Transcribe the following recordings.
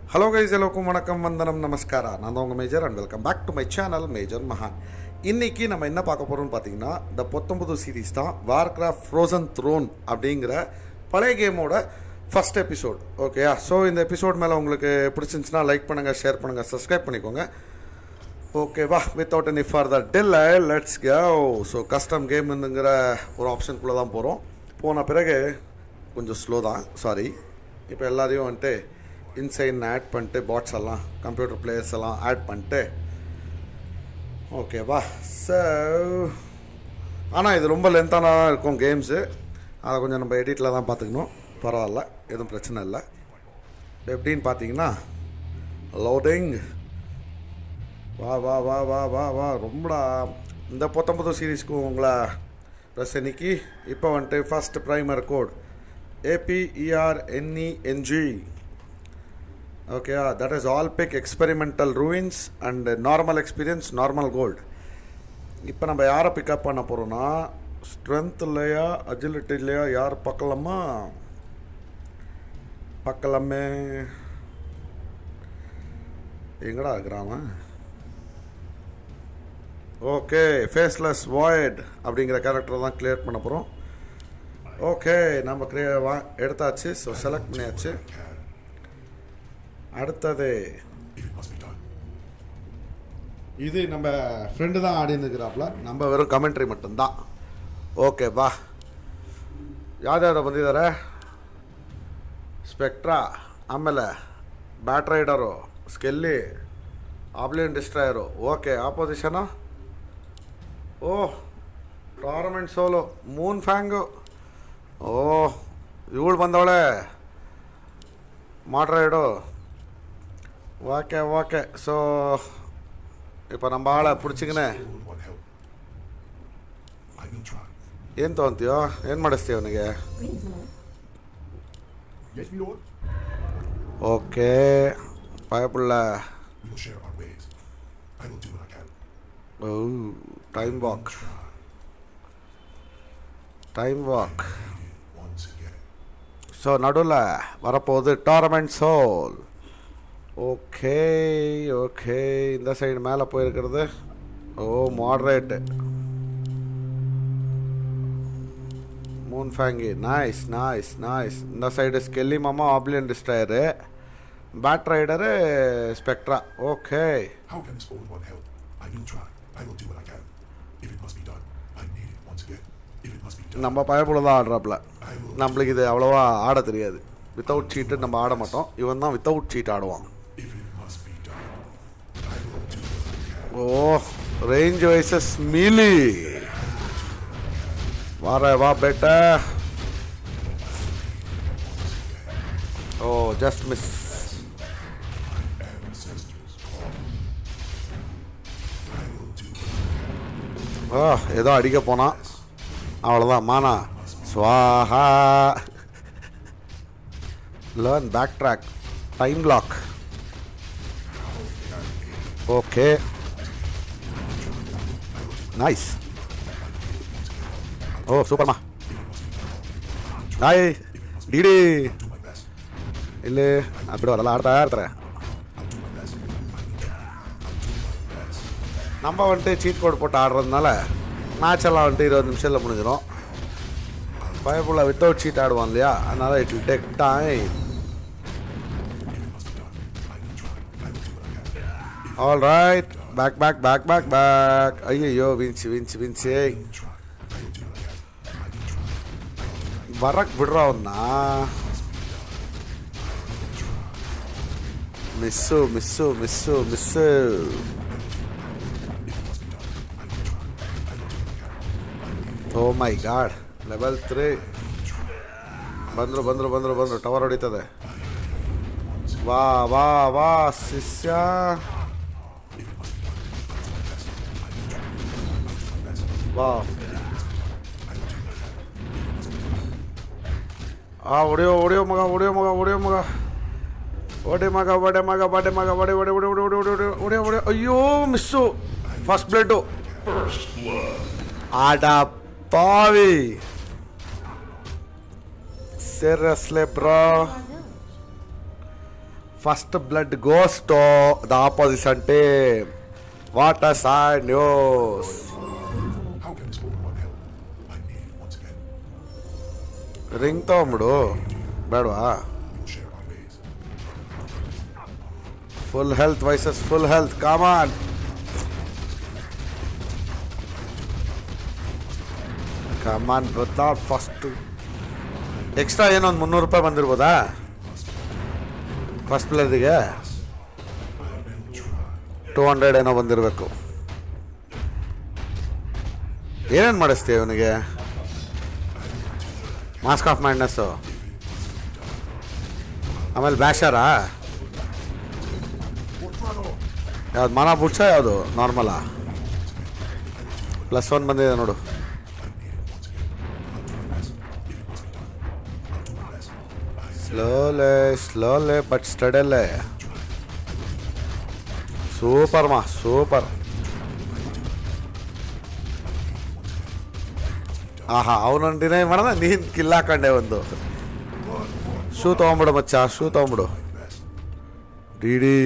Hello guys எல்லோருக்கும் வணக்கம் வந்தனம் நமஸ்காரா நான் தான் உங்கள் major and welcome back to my channel major மகான் இன்னைக்கு நம்ம என்ன பார்க்க போகிறோம்னு பார்த்தீங்கன்னா இந்த பத்தொன்பது சீரீஸ் தான் வார்கிராஃப்ட் ஃப்ரோசன் த்ரோன் அப்படிங்கிற பழைய கேமோட ஃபர்ஸ்ட் எபிசோட் ஓகேயா ஸோ இந்த எபிசோட் மேலே உங்களுக்கு பிடிச்சிருந்துச்சுன்னா லைக் பண்ணுங்கள் ஷேர் பண்ணுங்கள் சப்ஸ்கிரைப் பண்ணிக்கோங்க ஓகேவா without any further till let's go so custom கேம்ங்கிற ஒரு ஆப்ஷனுக்குள்ளே தான் போகிறோம் போன பிறகு கொஞ்சம் ஸ்லோ தான் சாரி இப்போ எல்லாரையும் வந்துட்டு இன்சைன் ஆட் பண்ணிட்டு பாட்ஸ் எல்லாம் கம்ப்யூட்டர் பிளேயர்ஸ் எல்லாம் ஆட் பண்ணிட்டு ஓகேவா ஸோ ஆனால் இது ரொம்ப லென்த்தான இருக்கும் கேம்ஸு அதை கொஞ்சம் நம்ம எடிட்டில் தான் பார்த்துக்கணும் பரவாயில்ல எதுவும் பிரச்சனை இல்லை எப்படின்னு பார்த்தீங்கன்னா லோடிங் வா வா வா வா வா வா ரொம்படா இந்த பத்தொம்பது சீரீஸ்க்கு உங்களை ப்ளஸ் இன்னைக்கு இப்போ வந்துட்டு ஃபர்ஸ்ட் ப்ரைமர் கோட் ஏபிஇஆர்என்இஎன்ஜி okay that is all big experimental ruins and normal experience normal gold இப்போ நம்ம யாரை பிக்கப் பண்ண போகிறோன்னா ஸ்ட்ரென்த் இல்லையா அஜிலிட்டி இல்லையா யார் பார்க்கலாமா பார்க்கலாமே எங்கடா இருக்கிறான் ஓகே ஃபேஸ்லெஸ் வாய்ட் அப்படிங்கிற கேரக்டர் தான் கிளியர் பண்ண போகிறோம் ஓகே நம்ம கிரியே வா எடுத்தாச்சு ஸோ செலக்ட் பண்ணியாச்சு அடுத்தது இது நம்ம ஃப்ரெண்டு தான் ஆடி இருக்கிறாப்புல நம்ம வெறும் கமெண்ட்ரி மட்டும்தான் ஓகே வா ಯಾವ್ದು ಯಾವ್ದು ಬಂದಿದ್ದಾರೆ ಸ್ಪೆಕ್ಟ್ರಾ ಆಮೇಲೆ bat rider Skelly Oblivion destroyer okay opposition oh tournament soul moon fang oh ಇವಳು ಬಂದವಳೆ ಮಾಡ್ರೈಡು ಓಕೆ ಓಕೆ ಸೊ இப்போ நம்ம ஆளை பிடிச்சிக்கிನೆ What help? I will try. ಏನು ತೊಗೊಂತೀಯೋ ಏನು ಮಾಡಿಸ್ತೀಯ ಅವನಿಗೆ Greetings, my lord. Yes, my lord. Okay ಪಾಯಪುಳ್ಳ We will share our ways. I will do what I can. Oh time walk time walk Once again. So நடுவில் வரப்போகுது tournament soul okay okay இந்த side மேலே போயிருக்கிறது oh மாட்ரேட்டு moon fang nice nice nice இந்த side Skelly மாமா Oblivion destroyer bat rider Spectra okay How can this old one help? I will try. I will do what I can. If it must be done, I need it once again. If it must be done, நம்ம பயப்புல தான் ஆடுறாப்புல I will. நம்மளுக்கு இது அவ்வளோவா ஆட தெரியாது without சீட்டு நம்ம ஆட மாட்டோம் இவன் தான் வித்தவுட் சீட் ஆடுவான் If it must be done, I will do what I can. ஓ ரேஞ்ச் வைசஸ் மீலி வார வா பெட்ட ஓ just miss Ancestors call. I will do ஓ ஏதோ அடிக்க போனான் அவ்வளோதான் மானா ஸ்வாஹா learn back track time lock okay nice ஓ சூப்பர்மா ಹಾಯ್ ಡಿಡಿ my best. ಇಲ್ಲಿ ಆ, ಬಿಡು ಅದೆಲ್ಲ ಆಡ್ತಾ ಇರ್ತಾರೆ நம்ம வந்துட்டு சீட் கோட் போட்டு ஆடுறதுனால மேட்ச் எல்லாம் வந்துட்டு இருபது நிமிஷத்தில் முடிஞ்சிடும் பயப்புள்ள வித்தவுட் சீட் ஆடுவான் இல்லையா அதனால it will take time all right back back back back back ஐயோ வின்ச்சு வின்ச்சு வின்ச்சு Try. I will do what I can. I will try. ಬರಕ್ ಬಿಡ್ರ ಅವನ್ನ miss miss miss miss oh my God level three ಬಂದ್ರು ಬಂದ್ರು ಬಂದ್ರು ಬಂದ್ರು ಟವರ್ ಹೊಡಿತದೆ ವಾ ವಾ ವಾ ಶಿಷ್ಯ ವಾ ಆ ಹೊಡೆಯೋ ಹೊಡೆಯೋ ಮಗ ಹೊಡೆಯೋ ಮಗ ಹೊಡೆಯೋ ಮಗ ಒಡೆ ಮಗ ಒಡೆ ಮಗ ಬಡೆ ಮಗ ಒಡೆ ಒಡೆ ಒಡೆ ಒಡೆ ಒಡೆ ಒಡೆ ಒಡೆ ಒಡೆ ಅಯ್ಯೋ ಮಿಸ್ಸು ಫಸ್ಟ್ ಬ್ಲಡ್ಡು ಆಡ ಪಾವಿ Seriously, bro. First blood goes to the opposition team what a side news How can this fallen one help? I need it once again. Ring ತಗೊಂಬಿಡು ಬೇಡವಾ We'll share our ways. Full health versus full health come on come on not first extra ಏನೋ ಒಂದು ಮುನ್ನೂರು ರೂಪಾಯಿ ಬಂದಿರ್ಬೋದಾ ಫಸ್ಟ್ ಪ್ಲೇಯರ್ಗೆ two hundred ಏನೋ ಬಂದಿರಬೇಕು ಏನೇನು ಮಾಡಿಸ್ತೀಯ ಅವನಿಗೆ ಮಾಸ್ಕ್ ಆಫ್ ಮ್ಯಾಡ್ನೆಸ್ಸು ಆಮೇಲೆ ಬ್ಯಾಷರಾ ಯಾವ್ದು ಮನ ಬುಡ್ಸ ಯಾವುದು ನಾರ್ಮಲಾ ಪ್ಲಸ್ ಒನ್ ಬಂದಿದೆ ನೋಡು ಸ್ಲೋಲೆ ಸ್ಲೋಲೆ ಬಟ್ ಸ್ಟಡಲ್ಲೇ ಸೂಪರ್ ಮಾ ಸೂಪರ್ ಆಹಾ ಅವನೊಂದು ಡಿನೈ ಮಾಡದ ನೀನು ಕಿಲ್ ಹಾಕೊಂಡೆ ಒಂದು ಶೂ ತೊಗೊಂಬಿಡು ಮಚ್ಚ ಶೂ ತೊಗೊಂಬಿಡು ಡಿ ಡಿ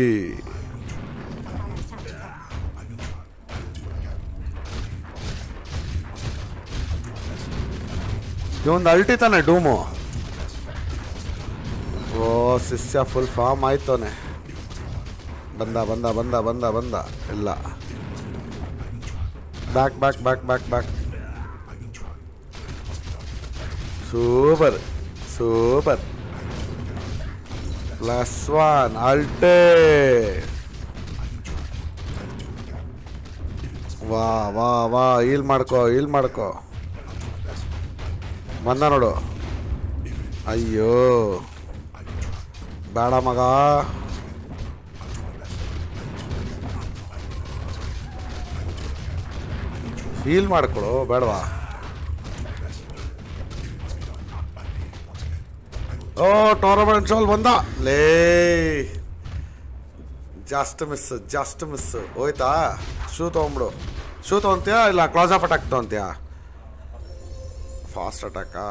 ಇವೊಂದು ಅಲ್ಟಿ ತಾನೆ ಡೂಮು ಓ ಶಿಷ್ಯ ಫುಲ್ ಫಾರ್ಮ್ ಆಯ್ತವನೆ ಬಂದ ಬಂದ ಬಂದ ಬಂದ ಬಂದ ಇಲ್ಲ back back back back back super super plus one ಅಲ್ಟೇ ವಾ ವಾ ವಾ ಈಲ್ ಮಾಡ್ಕೋ ಈಲ್ ಮಾಡ್ಕೋ ಬಂದ ನೋಡು ಅಯ್ಯೋ ಬೇಡ ಮಗ ಹೀಲ್ ಮಾಡ್ಕೊಳು ಬೇಡವಾ ಓ ಟೋರ್ನಮೆಂಟ್ ಶೋಲ್ ಬಂದ ಲೇ ಜಸ್ಟ್ ಮಿಸ್ ಜಸ್ಟ್ ಮಿಸ್ ಹೋಯ್ತಾ ಶೂ ತೊಗೊಂಬಿಡು ಶೂ ತೊಗೊಂತೀಯಾ ಇಲ್ಲ ಕ್ಲಾಸ್ ಆಫ್ ಅಟ್ಯಾಕ್ ತೊಗೊಂತೀಯಾ ಫಾಸ್ಟ್ ಅಟ್ಯಾಕಾ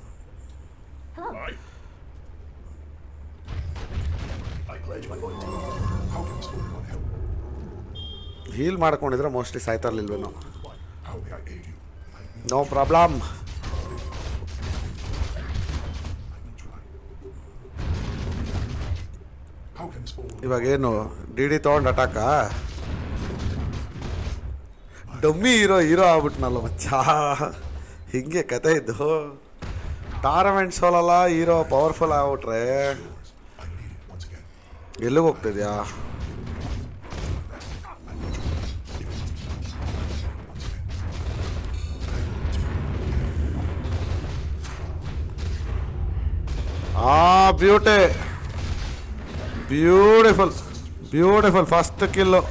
I pledge my loyalty. How can this fallen one help? Heal ಮಾಡ್ಕೊಂಡಿದ್ರೆ ಮೋಸ್ಟ್ಲಿ ಸಾಯ್ತಾ ಇರ್ಲಿಲ್ವೇನೋ How may I aid you? I will no problem try. How can this fallen ಇವಾಗೇನು D D ತೊಗೊಂಡು ಅಟ್ಯಾಕ dummy hero hero ಆಗ್ಬಿಟ್ನಲ್ಲ ಮಚ್ಚ ಹಿಂಗೆ ಕತೆ ಇದ್ದು ಟಾರ್ನಮೆಂಟ್ ಸೋಲಲ್ಲ ಹೀರೋ ಪವರ್ಫುಲ್ ಆಗ್ಬಿಟ್ರೆ I need it once again. ಎಲ್ಲಿಗೆ ಹೋಗ್ತಿದ್ಯಾ ಆ beauty beautiful beautiful first kill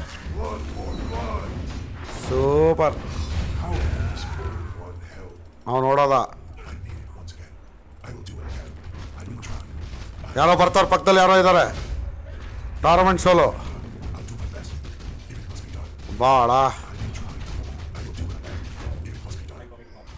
super How can this fallen one help? ಅವ್ನು ನೋಡೋದ I need it once again. I will do what I can. I will try. ಯಾರೋ ಬರ್ತಾರೆ ಪಕ್ಕದಲ್ಲಿ ಯಾರೋ ಇದ್ದಾರೆ ಟಾರ್ನಮೆಂಟ್ ಸೋಲು I'll do my best. If it must be done, ಬಾಳ I will try. I will do what I can. If it must be done,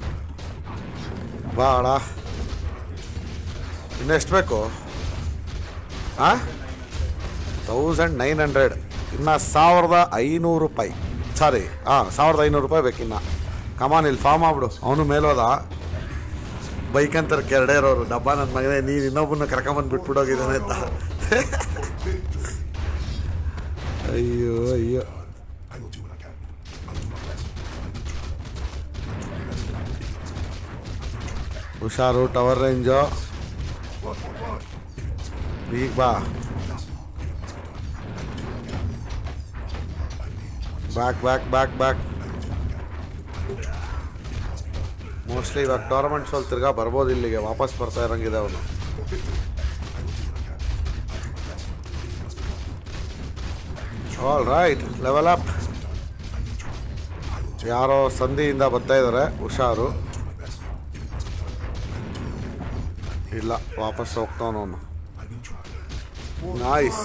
ಬಾಳ ಇನ್ನೆಷ್ಟು ಬೇಕು ಹಾಂ ತೌಸಂಡ್ ನೈನ್ ಹಂಡ್ರೆಡ್ ಇನ್ನು ಸಾವಿರದ ಐನೂರು ರೂಪಾಯಿ ಸಾರಿ ಹಾಂ ಸಾವಿರದ ಐನೂರು ರೂಪಾಯಿ ಬೇಕಿನ್ನ ಕಮಾನ್ ಇಲ್ಲಿ ಫಾರ್ಮ್ ಆಗ್ಬಿಡು ಅವನು ಮೇಲೋದ ಬೈಕ್ ಅಂತಾರೆ ಕೆರಡೆ ಇರೋರು ಡಬ್ಬ ನನ್ನ ಮಗನೇ ನೀನು ಇನ್ನೊಬ್ಬನ ಕರ್ಕೊಂಬಂದು ಬಿಟ್ಬಿಟ್ಟೋಗಿದ್ದಾನೆ ಅಂತ ಅಯ್ಯೋ ಅಯ್ಯೋ I will do what I can. I'll do my best. ಹುಷಾರು ಟವರ್ ರೇಂಜು ಈಗ ಬಾ back back back back mostly ಇವಾಗ ಟೂರ್ನಮೆಂಟ್ ಸೋಲ್ ತಿರ್ಗಾ ಬರ್ಬೋದು ಇಲ್ಲಿಗೆ ವಾಪಸ್ ಬರ್ತಾ ಇರಂಗಿದೆ ಅವನು ಆಲ್ ರೈಟ್ ಲೆವೆಲ್ ಅಪ್ ಯಾರೋ ಸಂಧಿಯಿಂದ ಬರ್ತಾ ಇದ್ದಾರೆ ಹುಷಾರು ಇಲ್ಲ ವಾಪಸ್ ಹೋಗ್ತಾವನು I will try. ನಾಯ್ಸ್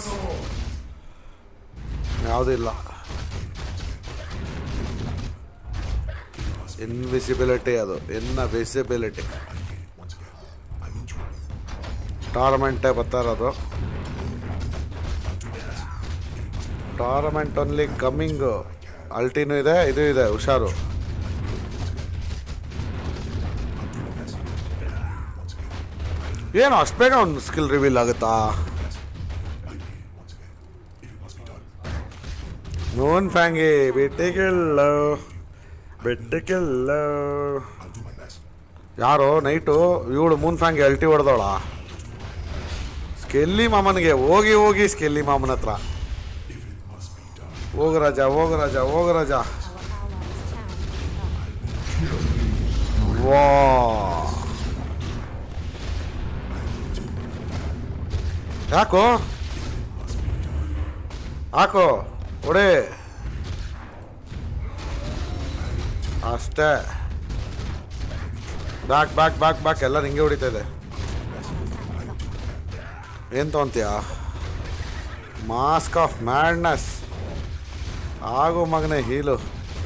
ಯಾವುದೂ ಇಲ್ಲ ಇನ್ವಿಸಿಬಿಲಿಟಿ ಅದು invisibility I need it once again. I will try. ಟೂರ್ನಮೆಂಟೇ ಬರ್ತಾ ಇರೋದು ಟೋರ್ನಮೆಂಟ್ ಓನ್ಲಿ ಕಮ್ಮಿಂಗು ಅಲ್ಟಿನೂ ಇದೆ ಇದು ಇದೆ ಹುಷಾರು ಏನು ಅಷ್ಟು ಬೇಗ ಒಂದು ಸ್ಕಿಲ್ ರಿವೀಲ್ ಆಗುತ್ತಾ ನೋನ್ ಫ್ಯಾಂಗಿ ಬಿಟ್ಟಿಗಿಲ್ಲ ಬಿಟ್ಟಿಗಿಲ್ಲ I'll do my best. ಯಾರು ನೈಟು ಇವಳು ಮೂನ್ ಫ್ಯಾಂಗಿ ಅಲ್ಟಿ ಹೊಡೆದವಳ ಸ್ಕೆಲ್ಲಿ ಮಾಮನಿಗೆ ಹೋಗಿ ಹೋಗಿ ಸ್ಕೆಲ್ಲಿ ಮಾಮನ ಹತ್ರ If it must be done, ಹೋಗು ರಾಜ ಹೋಗು ರಾಜ ಹೋಗು ರಾಜ ವಾ ಯಾಕೋ ಹಾಕೋ ಹೊಡೆ ಅಷ್ಟೇ ಬ್ಯಾಕ್ ಬ್ಯಾಕ್ ಬ್ಯಾಕ್ ಬ್ಯಾಕ್ ಎಲ್ಲ ನಿಂಗೆ ಹೊಡಿತಾ ಇದೆ ಏನು ತೊಗೊಂತೀಯ ಮಾಸ್ಕ್ ಆಫ್ ಮ್ಯಾಡ್ನೆಸ್ ಆಗೋ ಮಗನೇ ಹೀಲು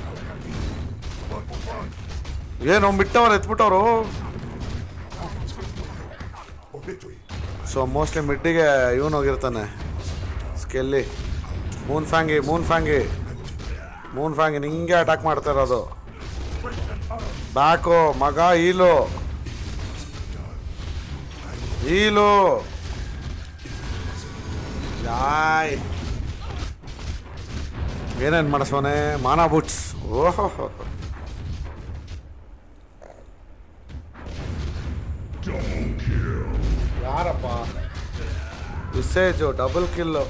ಏನು ಬಿಟ್ಟವ್ರು ಎತ್ಬಿಟ್ಟವರು for victory. ಸೊ ಮೋಸ್ಟ್ಲಿ ಮಿಡ್ಡಿಗೆ ಇವನು ಹೋಗಿರ್ತಾನೆ ಸ್ಕೆಲ್ಲಿ ಮೂನ್ ಫ್ಯಾಂಗಿ ಮೂನ್ ಫ್ಯಾಂಗಿ ಮೂನ್ ಫ್ಯಾಂಗಿ ನಿಂಗೆ ಅಟ್ಯಾಕ್ ಮಾಡ್ತಾ ಇರೋದು ಬ್ಯಾಕು ಮಗ ಈಲು ಈಲು ಯಾಯ್ ಏನೇನು ಮಾಡಿಸೋನೆ ಮಾನಾ ಬುಟ್ಸ್ ಓಹೋ ಯಾರಪ್ಪ ವಿಸೇಜು ಡಬಲ್ ಕಿಲ್ಲು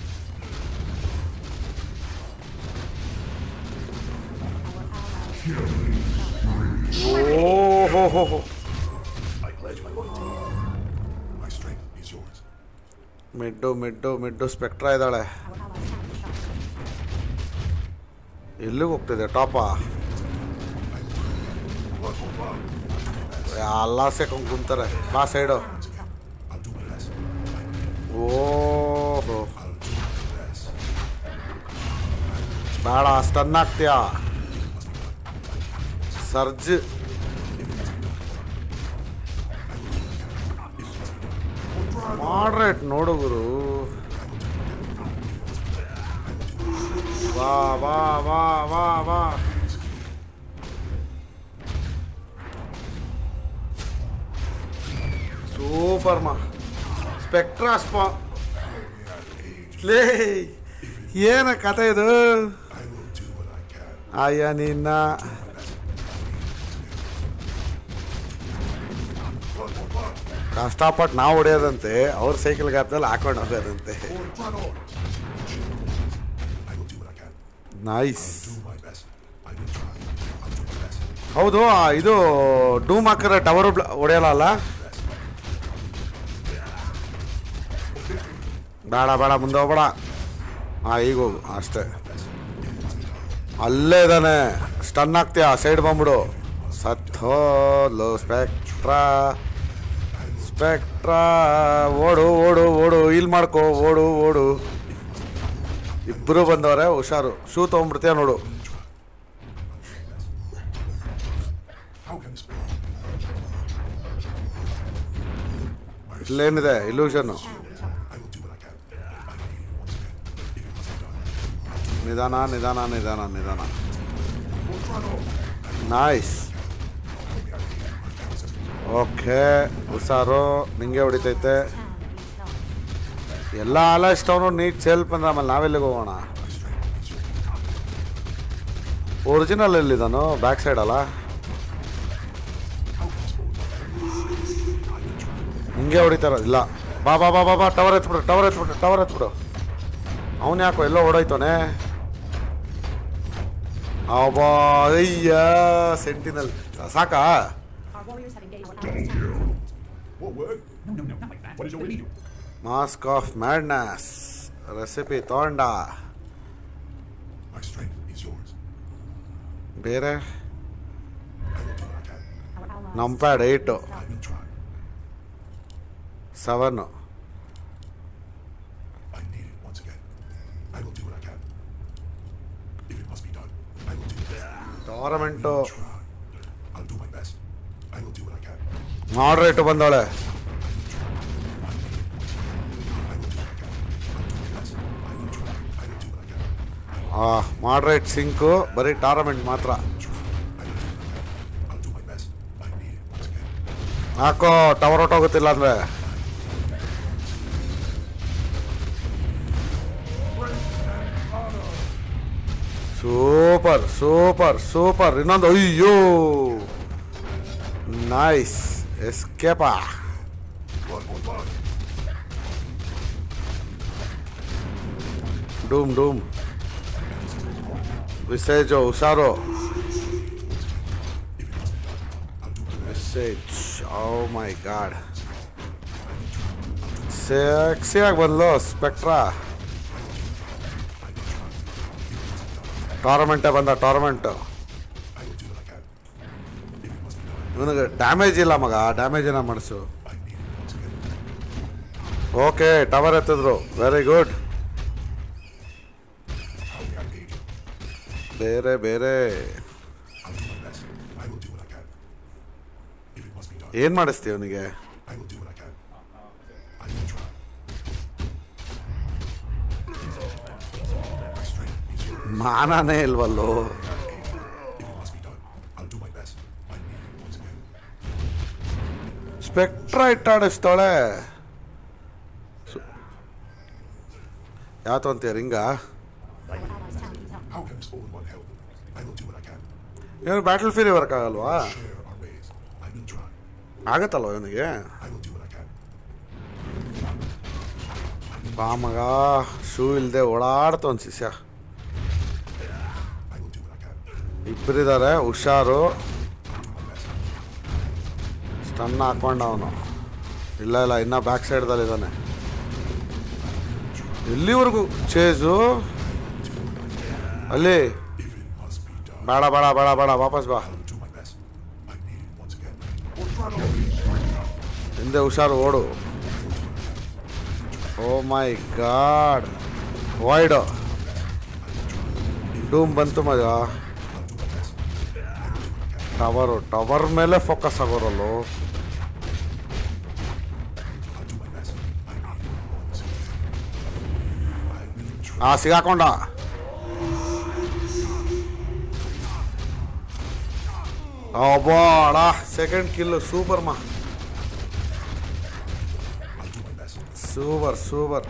ಓಹೋ I pledge my loyalty. My strength is yours. Mid mid mid Spectre ಇದ್ದಾಳೆ ಎಲ್ಲಿಗೆ ಹೋಗ್ತಿದೆ ಟಾಪ ಎಲ್ಲ ಸೇಕೊಂಡು ಕುಂತಾರೆ ಬಾ side I'll do my best. ಓಹೋ I'll do my best. ಬೇಡ ಸ್ಟನ್ ಆಗ್ತೀಯ ಸರ್ಜ್ ಮಾಡ್ರೇಟ್ ನೋಡು ಗುರು ವಾ ವಾ ವಾ ವಾ ವಾ ಸೂಪರ್ ಮಾ ಸ್ಪೆಕ್ಟ್ರಾ ಸ್ಪಾ ಲೇ ಏನ ಕತೆ ಇದು I will do what I can. ಅಯ್ಯ ನಿನ್ನ ಕಷ್ಟಪಟ್ಟು ನಾವು ಹೊಡೆಯೋದಂತೆ ಅವ್ರ ಸೈಕಲ್ ಗ್ಯಾಪ್ದಲ್ಲಿ ಹಾಕೊಂಡು ಹೋಗೋದಂತೆ For Drago. I will do what I can. Nice Do my best. I will try. I'll do my best. ಹೌದು ಆ, ಇದು ಡೂಮ್ ಹಾಕಿದ್ರೆ ಟವರ್ ಹೊಡೆಯಲ್ಲ ಅಲ್ಲ ಬೇಡ ಬೇಡ ಮುಂದೆ ಹೋಗ್ಬೇಡ ಹಾಂ ಈಗ ಹೋಗು ಅಷ್ಟೇ ಅಲ್ಲೇ ಇದ್ದಾನೆ ಸ್ಟನ್ ಆಗ್ತೀಯ ಸೈಡ್ ಬಂದ್ಬಿಡು ಸತ್ತೋಲು ಸ್ಪೆಕ್ಟ್ರಾ ಸ್ಪೆಕ್ಟ್ರಾ ಓಡು ಓಡು ಓಡು ಇಲ್ಲಿ ಮಾಡ್ಕೋ ಓಡು ಓಡು ಇಬ್ಬರು ಬಂದವ್ರೆ ಹುಷಾರು ಶೂ ತೊಗೊಂಡ್ಬಿಡ್ತೀಯ ನೋಡು How can this be? ಇಲ್ಲೇನಿದೆ ಇಲ್ಯೂಷನ್ನು I will do what I can. I need it once again. If it must be done. ನಿಧಾನ ನಿಧಾನ ನಿಧಾನ ನಿಧಾನ For Drago. ನೈಸ್ ಓಕೆ ಹುಷಾರು ನಿಂಗೆ ಹೊಡಿತೈತೆ ಎಲ್ಲ ಅಲ್ಲ ಇಷ್ಟವನು ನೀಟ್ ಸೇಲ್ಪ್ ಅಂದ್ರೆ ಆಮೇಲೆ ನಾವೆಲ್ಲಿಗೆ ಹೋಗೋಣ My strength is yours. Original ಎಲ್ಲಿದ್ದಾನು ಬ್ಯಾಕ್ ಸೈಡ್ ಅಲ್ಲ ಹಿಂಗೆ ಹೊಡಿತಾರ ಇಲ್ಲ ಬಾ ಬಾ ಬಾ ಬಾ ಬಾ ಟವರ್ ಎತ್ಬಿಡು ಟವರ್ ಎತ್ಬಿಡು ಟವರ್ ಎತ್ಬಿಡು ಅವನು ಯಾಕೋ ಎಲ್ಲೋ ಓಡೋಯ್ತಾನೆ ಅಬ್ಬಾ ಅಯ್ಯ ಸೆಂಟಿನಲ್ ಸಾಕಾ Our warriors have engaged our allies' town. What word? No, no, no, not like that. What is your issue? Mask of madness recipe ತೊಗೊಂಡ My strength is yours. ಬೇರೆ I will do what I can. Our allies. Numpad eight I will try. Seven I need it once again. I will do what I can. If it must be done, I will do it. Tournament Try. I'll do my best. I will do what I can. Mortred ಬಂದವಳೆ I will do what I can. I'll do my best. I will try. I will do what I can. Mortred ಸಿಂಕು ಬರೀ tournament ಮಾತ್ರ I'll do my best. I need it once again. ಹಾಕೋ tower ಹೊಟ್ಟೋಗುತ್ತಿಲ್ಲ ಅಂದ್ರೆ super super super ಇನ್ನೊಂದು ಅಯ್ಯೋ nice ಎಸ್ಕೇಪಾ ಡೂಮ್ ಡೂಮ್ ವಿಸೇಜೋ ಹುಷಾರು message O my god ಸೆಕ್ಸಿಯಾಗಿ ಬಂದ್ಲು ಸ್ಪೆಕ್ಟ್ರಾ ಟೋರ್ನಮೆಂಟೇ ಬಂದ tournament I will do what I can. If it must be done, ಇವನಿಗೆ ಡ್ಯಾಮೇಜ್ ಇಲ್ಲ ಮಗ ಡ್ಯಾಮೇಜ್ ಏನ ಮಾಡಿಸು I need it once again. Okay tower ಎತ್ತಿದ್ರು very good How may I aid you? ಬೇರೆ ಬೇರೆ I'll do my best. I will do what I can. If it must be done, ಏನು ಮಾಡಿಸ್ತೀವಿ ಅವನಿಗೆ I will do what I can. I will try. My strength is your ಮಾನನೇ ಇಲ್ವಲ್ಲೋ If it must be done, I'll do my best. I need it once again. Spectre ಇಟ್ಟಾಡಿಸ್ತಾಳೆ ಯಾವತ್ತು ಅಂತೀಯ ರಿಂಗ Our allies' town needs help. How can this all in one help? I will do what I can. ಏನು battle fury work ಆಗಲ್ವಾ Share our ways. I will try. ಆಗತ್ತಲ್ವ ಇವನಿಗೆ I will do what I can. ಬಾ ಮಗ shoe ಇಲ್ಲದೆ ಓಡಾಡ್ತವನ್ ಶಿಷ್ಯ I will do what I can. ಇಬ್ಬರಿದ್ದಾರೆ ಹುಷಾರು I'll do my best. Stun ಹಾಕೊಂಡ ಅವನು ಇಲ್ಲ ಇಲ್ಲ ಇನ್ನ ಬ್ಯಾಕ್ ಸೈಡ್ದಲ್ಲಿ ಇದ್ದಾನೆ ಎಲ್ಲಿವರೆಗೂ ಚೇಜು ಅಲ್ಲಿ If it must be done, ಬೇಡ ಬೇಡ ಬೇಡ ಬೇಡ ವಾಪಸ್ ಬಾ I'll do my best. I need it once again. ಹಿಂದೆ ಹುಷಾರು ಓಡು ಓ ಮೈ ಗಾಡ್ ವೈಡ್ ಡೂಮ್ ಬಂತು ಮಗ ಟವರು ಟವರ್ ಮೇಲೆ ಫೋಕಸ್ ಆಗೋರಲ್ಲು I'll do my best. I need it once again. I will try. ಆ ಸಿಗಾಕೊಂಡ ಅಬ್ಬಾಡ ಸೆಕೆಂಡ್ ಕಿಲ್ಲು ಸೂಪರ್ ಮಾ I'll do my best. Super super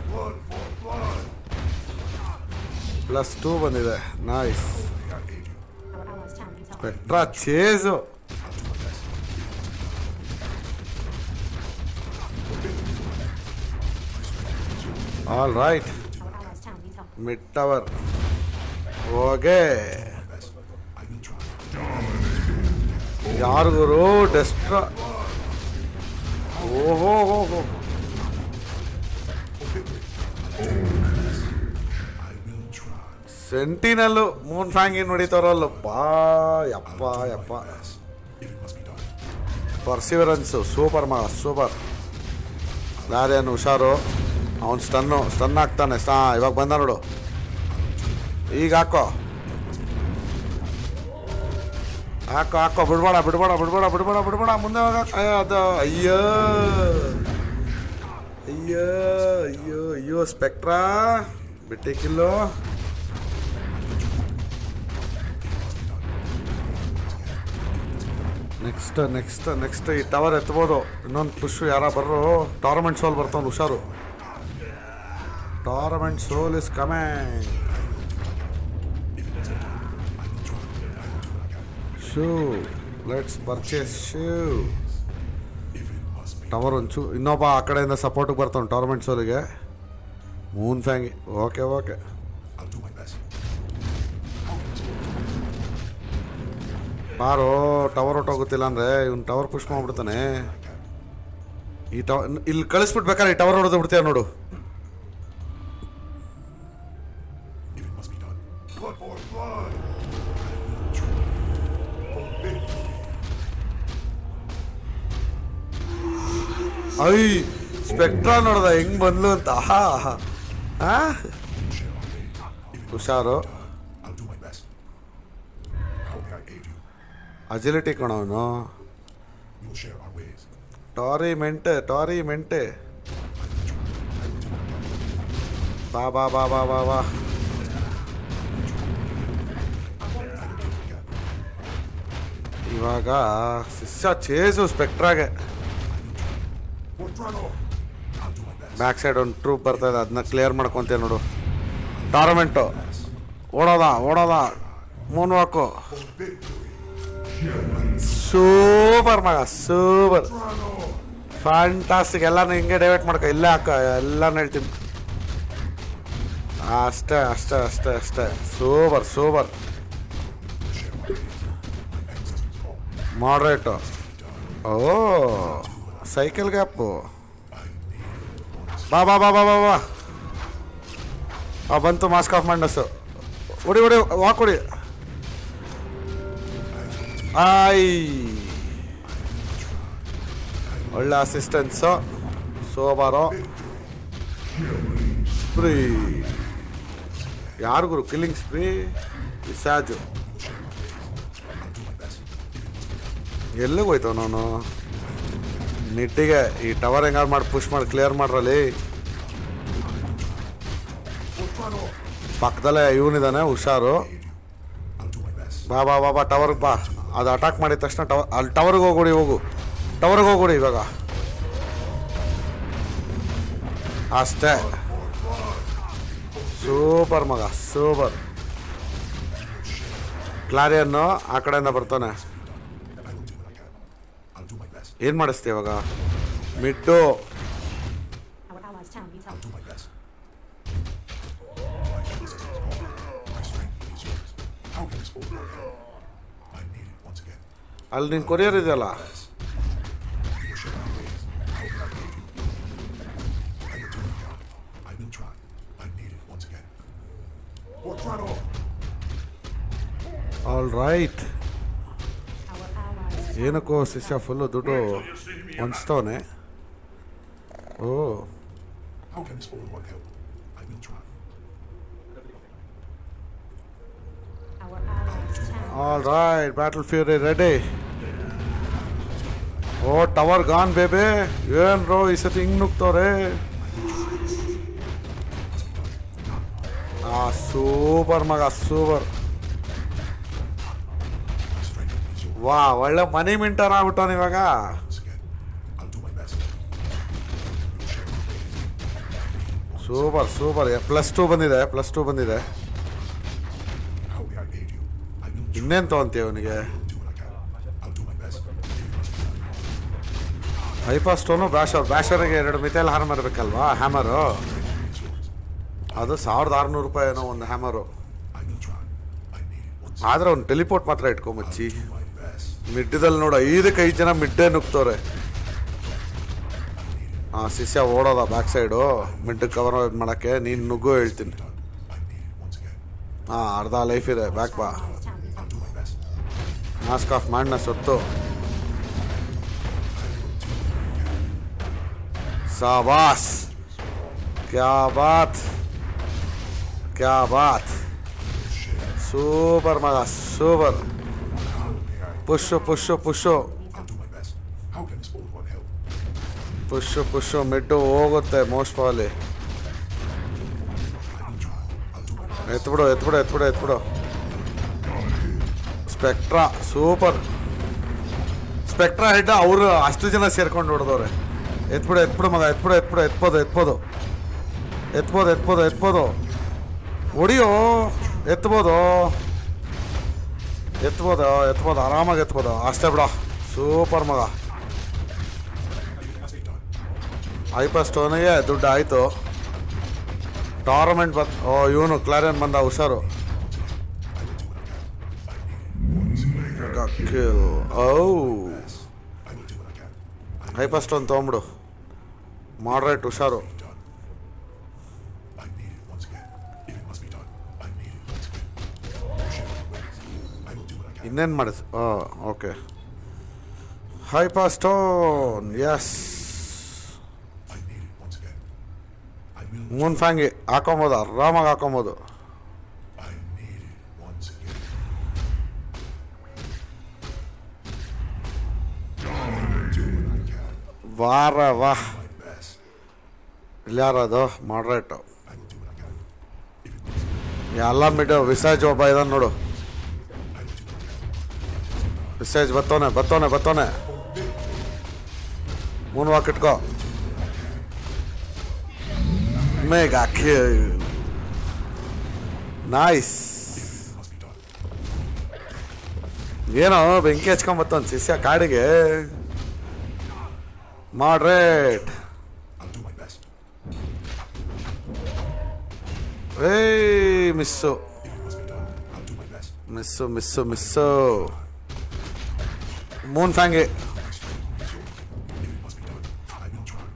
plus two ಬಂದಿದೆ nice May I aid you? Our allies' town needs help. ಪೆಟ್ರಾ chase I'll do my best. All right Our allies' town needs help. Mid tower okay My best. I will try. ಯಾರಿಗೂ ಡೆಸ್ಟ್ರ ಓಹೋ ಹೋ ಹೋ I will try. Sentinel ಮೂನ್ ಫ್ಯಾಂಗಿನ್ ಹೊಡಿತಾರಲ್ಲ ಬಾ ಯಪ್ಪ ಯಪ್ಪ Yes. If it must be done. Perseverance super ಮಾ ಸೂಪರ್ ಲಾರಿಯನ್ನು ಹುಷಾರು ಅವನು ಸ್ಟನ್ನು ಸ್ಟನ್ ಹಾಕ್ತಾನೆ ಸ್ಟಾ ಇವಾಗ ಬಂದ ನೋಡು ಈಗ ಹಾಕೋ ಹಾಕೋ ಹಾಕೋ ಬಿಡ್ಬೇಡ ಬಿಡ್ಬೇಡ ಬಿಡ್ಬೇಡ ಬಿಡ್ಬೇಡ ಬಿಡ್ಬೇಡ ಮುಂದೆ ಹೋಗ ಅದು ಅಯ್ಯೋ ಅಯ್ಯೋ ಅಯ್ಯೋ ಅಯ್ಯೋ ಸ್ಪೆಕ್ಟ್ರಾ ಬಿಟ್ಟಿಕ್ಕಿಲ್ಲೋ ನೆಕ್ಸ್ಟ್ ನೆಕ್ಸ್ಟ್ ನೆಕ್ಸ್ಟ್ ಈ ಟವರ್ ಎತ್ಬೋದು ಇನ್ನೊಂದು ಪುಷ್ ಯಾರ ಬರ್ರು ಟೋರ್ನಮೆಂಟ್ ಸೋಲ್ ಬರ್ತಾವ ಹುಷಾರು tournament soul is coming shoe let's purchase shoe If it must be. Tower ಒಂಚು ಇನ್ನೊಬ್ಬ ಆ ಕಡೆಯಿಂದ ಸಪೋರ್ಟಿಗೆ ಬರ್ತಾನೆ ಟೋರ್ನಮೆಂಟ್ ಸೋಲಿಗೆ ಮೂನ್ ಫ್ಯಾಂಗಿ okay okay I'll do my best. ಬಾರೋ ಟವರ್ ಹೊಟ್ಟೋಗುತ್ತಿಲ್ಲ ಅಂದರೆ ಇವ್ನು ಟವರ್ ಪುಷ್ ಮಾಡ್ಬಿಡ್ತಾನೆ ಈ ಟವರ್ ಇಲ್ಲಿ ಕಳಿಸ್ಬಿಟ್ಬೇಕಾದ್ರೆ ಈ ಟವರ್ ಹೊಡೆದು ಬಿಡ್ತೀಯ ನೋಡು If it must be done. Blood for blood. ಐ ಸ್ಪೆಕ್ಟ್ರಾ ನೋಡ್ದ ಹೆಂಗ್ ಬಂದ್ಲು ಅಂತ ಆಹಾ ಆ? ಹುಷಾರು I'll do my best. How may I aid you? Agility ಕಣವನು We will share our ways. ಟಾರಿ ಮೆಂಟೆ ಟಾರಿ ಮೆಂಟೆ ಬಾ ಬಾ ಬಾ ಬಾ ಬಾ ಬಾ ಇವಾಗ ಶಿಷ್ಯ ಚೇಸು ಸ್ಪೆಕ್ಟ್ರಾಗೆ Fortrano! I'll do my best. Back side ಒಂದು ಟ್ರೂಪ್ ಬರ್ತಾ ಇದೆ ಅದನ್ನ ಕ್ಲಿಯರ್ ಮಾಡ್ಕೊಂತೀವಿ ನೋಡು ಟಾರ್ಮೆಂಟು ಓಡೋದ ಓಡೋದ ಮೂನ್ ವಾಕು ಸೂಪರ್ ಮಗ ಸೂಪರ್ ಫ್ಯಾಂಟಾಸ್ಟಿಕ್ ಎಲ್ಲಾನು ಹಿಂಗೆ ಡೈವರ್ಟ್ ಮಾಡ್ಕೊ ಇಲ್ಲೇ ಹಾಕ ಎಲ್ಲಾನು ಹೇಳ್ತೀನಿ ಅಷ್ಟೇ ಅಷ್ಟೇ ಅಷ್ಟೇ ಅಷ್ಟೇ ಸೂಪರ್ ಸೂಪರ್ ಮಾಡ್ರೇಟು ಓ ಸೈಕಲ್ ಗ್ಯಾಪು ಬಾ ಬಾ ಬಾ ಬಾ ಬಾ ಬಾ ಆ ಬಂತು ಮಾಸ್ಕ್ ಆಫ್ ಮಂಡಸ್ಸು ಹೊಡಿ ಹೊಡಿ ವಾಕ್ ಹೊಡಿ ಆಯ್ ಒಳ್ಳೆ ಅಸಿಸ್ಟೆನ್ಸು ಸೋಬಾರೋ ಸ್ಪ್ರೀ ಯಾರು ಗುರು ಕಿಲ್ಲಿಂಗ್ ಸ್ಪ್ರೀ ವಿಸಾಜು ಎಲ್ಲಿಗೆ ಹೋಯ್ತವ ನಾನು ನಿಟ್ಟಿಗೆ ಈ ಟವರ್ ಹೆಂಗಾರು ಮಾಡಿ ಪುಷ್ ಮಾಡಿ ಕ್ಲಿಯರ್ ಮಾಡ್ರಲ್ಲಿ ಪಕ್ಕದಲ್ಲೇ ಇವನಿದ್ದಾನೆ ಹುಷಾರು I'll do my best. ಬಾ ಬಾ ಬಾ ಬಾ ಟವರ್ಗೆ ಬಾ ಅದು ಅಟ್ಯಾಕ್ ಮಾಡಿದ ತಕ್ಷಣ ಟವರ್ ಅಲ್ಲಿ ಟವರ್ಗೆ ಹೋಗ್ಬಿಡಿ ಹೋಗು ಟವರ್ಗೆ ಹೋಗ್ಬಿಡಿ ಇವಾಗ ಅಷ್ಟೇ ಸೂಪರ್ ಮಗ ಸೂಪರ್ ಕ್ಲಾರಿಯನ್ನು ಆ ಕಡೆಯಿಂದ ಬರ್ತಾನೆ I will do what I can. I'll do my best. ಏನು ಮಾಡಿಸ್ತೀವಿ ಇವಾಗ mid Our allies' town needs I'll help. do my best. My strength is gone. My strength is yours. How can this all work out? I need it once again. ಅಲ್ಲಿ ನಿನ್ನ courier ಇದೆಯಲ್ಲ You will show me ways. How can I aid you? I will do what I can. I will try. I need it once again. Fortrano! All right Our allies' ಏನಕ್ಕೋ ಶಿಷ್ಯ full ದುಡ್ಡು ಹೊಂಚ್ತವನೆ ಓ How can this all work out? I will try. our allies' town. All right battle fury ready ಓ tower gone ಬೇಬೆ ಏನ್ ರೋ ಈ ಸತಿ ಹಿಂಗ್ ನುಗ್ತವ್ರೆ ಆ ಸೂಪರ್ ಮಗ super My strength is yours. ವಾ ಒಳ್ಳೆ ಮನಿ ಮಿಂಟರ್ ಆಗ್ಬಿಟ್ಟವನ್ ಇವಾಗ Once again, I'll do my best. Super super plus two ಬಂದಿದೆ ಪ್ಲಸ್ ಟೂ ಬಂದಿದೆ How may I aid you? I will try. ಇನ್ನೇನು ತಗೊಂತೀವಿ ಅವನಿಗೆ do what I can. I'll do my best. Hyperstone basher ಬ್ಯಾಷರ್ಗೆ ಎರಡು mithril ಹಾರ್ಮ್ ಇರಬೇಕಲ್ವಾ hammer It's yours. ಅದು ಸಾವಿರದ ಆರುನೂರು ರೂಪಾಯಿ ಏನೋ ಒಂದು hammer I will try. I need it once. ಆದ್ರೆ ಅವ್ನು ಟೆಲಿಪೋರ್ಟ್ ಮಾತ್ರ ಇಟ್ಕೊಂಬಚ್ಚಿ Do my best. ಮಿಡ್ಡದಲ್ಲಿ ನೋಡು ಐದಕ್ಕೆ ಐದು ಜನ ಮಿಡ್ಡೇ ನುಗ್ತವ್ರೆ ಆ ಶಿಷ್ಯ ಓಡೋದ ಬ್ಯಾಕ್ ಸೈಡು ಮಿಡ್ ಕವರ್ ಮಾಡಕ್ಕೆ ನೀನು ನುಗ್ಗು ಹೇಳ್ತೀನಿ Done. I need it once again. ಹಾಂ ಅರ್ಧ ಲೈಫ್ ಇದೆ ಬ್ಯಾಕ್ ಬಾ Allies' town needs I'll help. do my best. Mask of ಮಾಡನ ಸೊತ್ತು ಸಾಬಾಸ್ ಕ್ಯಾ ಬಾತ್ ಕ್ಯಾ ಬಾತ್ ಸೂಪರ್ ಮಗ super How may I? Push push push I'll do my best. How can this all one help? Push push mid ಹೋಗುತ್ತೆ mostly I will try. I'll do my best. ಎತ್ಬಿಡು ಎತ್ಬಿಡು ಎತ್ಬಿಡು ಎತ್ಬಿಡು ಸ್ಪೆಕ್ಟ್ರಾ ಸೂಪರ್ ಸ್ಪೆಕ್ಟ್ರಾ ಹೆಡ್ ಅವರು ಅಷ್ಟು ಜನ ಸೇರ್ಕೊಂಡು ಹೊಡೆದವ್ರೆ ಎತ್ಬಿಡು ಎತ್ಬಿಡು ಮಗ ಎತ್ಬಿಡು ಎತ್ಬಿಡು ಎತ್ಬೋದು ಎತ್ಬೋದು ಎತ್ಬೋದು ಎತ್ಬೋದು ಎತ್ಬೋದು ಹೊಡಿಯೋ ಎತ್ಬೋದು ಎತ್ಬೋದು ಎತ್ಬೋದು ಆರಾಮಾಗಿ ಎತ್ಬೋದು ಅಷ್ಟೇ ಬಿಡ ಸೂಪರ್ ಮಗ ಐಪರ್ ಸ್ಟೋನಿಗೆ ದುಡ್ಡು ಆಯಿತು ಟೋರ್ನಮೆಂಟ್ ಬಂದ್ ಓ ಇವನು ಕ್ಲಾರಿಯನ್ ಬಂದ ಹುಷಾರು ಕಿಲ್ ಓ I will do what I can. I hyperstone ತೊಗೊಂಬಿಡು ಮಾಡ್ರೇಟ್ ಹುಷಾರು done. I need it once again. If it must be done, I need it once again. Share my ways. I will do what I can. ಇನ್ನೇನು ಮಾಡಿಸ್ ಓ okay hyperstone yes I need it once again. I will. ಮೂನ್ ಫ್ಯಾಂಗಿ ಹಾಕೊಬೋದು ಆರಾಮಾಗಿ ಹಾಕೊಬೋದು I need it once again. I will do what I can. ವಾರ ವಾ My best. ಇಲ್ಯಾರದು Mortred I will do what I can. If it must be, ಎಲ್ಲ mid Visage ಒಬ್ಬ ಇದಾನೆ ನೋಡು I will do what I can. Visage ಬತ್ತವನೆ ಬತ್ತವನೆ ಬತ್ತವನೆ ಮೂನ್ ವಾಕ್ ಇಟ್ಕೋ mega kill nice Must be done. ಏನೋ ಬೆಂಕಿ ಹಚ್ಕೊಂಬತ್ತವನ್ ಶಿಷ್ಯ ಕಾಡಿಗೆ Mortred I'll do my best. ಏಯ್ miss If it must be done, I'll do my best. Miss miss miss ಮೂನ್ ಫ್ಯಾಂಗೆ If it must be done, I will try.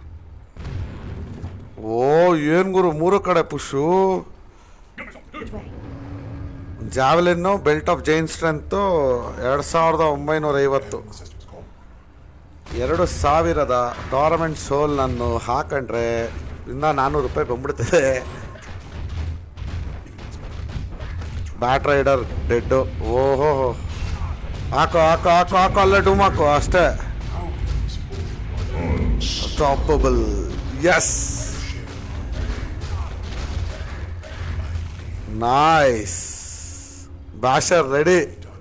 ಓ ಏನ್ ಗುರು ಮೂರು ಕಡೆ push Which way? ಜಾವೆಲಿನ್ನು belt of ಜೈನ್ strength ಎರಡು ಸಾವಿರದ ಒಂಬೈನೂರ ಐವತ್ತು Ancestors call. ಎರಡು ಸಾವಿರದ ಟೋರ್ನಮೆಂಟ್ ಸೋಲ್ ನಾನು ಹಾಕೊಂಡ್ರೆ ಇನ್ನ ನಾನ್ನೂರು ರೂಪಾಯಿ ಬಂದ್ಬಿಡ್ತದೆ ಬ್ಯಾಟ್ ರೈಡರ್ ಡೆಡ್ಡು ಓಹೋ ಹಾಕೋ ಹಾಕೋ ಹಾಕೋ ಹಾಕೋ ಅಲ್ಲೇ ಡೂಮ್ ಹಾಕೋ ಅಷ್ಟೇ stoppable yes nice basher ready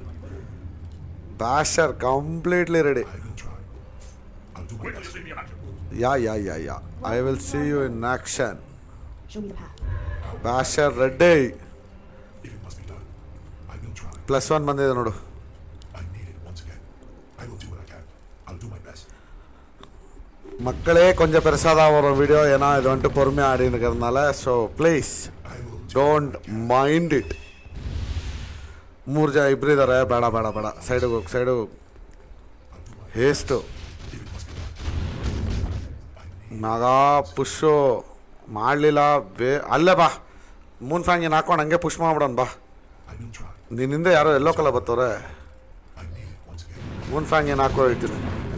basher completely ready I will try. I'll do my best. Yeah yeah yeah yeah I will see you in action Show me the path. Basher ready If it must be done, I will try. Plus one ಬಂದಿದೆ ನೋಡು I need it once again. I will do what I can. I'll do my best. மக்களே கொஞ்சம் பெருசாக ஒரு video ஏன்னா இது வந்துட்டு பொறுமையாக ஆடினுக்கிறதுனால so please I will do don't mind it ಮೂರು ಜನ ಇಬ್ರು ಇದ್ದಾರೆ ಬೇಡ ಬೇಡ ಬೇಡ ಸೈಡಿಗೆ ಹೋಗಿ ಸೈಡಿಗೆ ಹೋಗಿ ಹೇಸ್ಟು if it must be done. ಮಗ ಪುಷು ಮಾಡಲಿಲ್ಲ ಬೇ ಅಲ್ಲೇ ಬಾ ಮೂನ್ ಫ್ಯಾಂಗಿನ ಹಾಕೊಂಡು ಹಂಗೆ ಪುಷ್ ಮಾಡ್ಬಿಡೋಣ ಬಾ I will try. ನಿನ್ನಿಂದ ಯಾರೋ ಎಲ್ಲೋ ಕಲ ಬರ್ತವ್ರೆ I need it once again. ಮೂನ್ ಫ್ಯಾಂಗಿನ ಹಾಕೋ ಹೇಳ್ತೀನಿ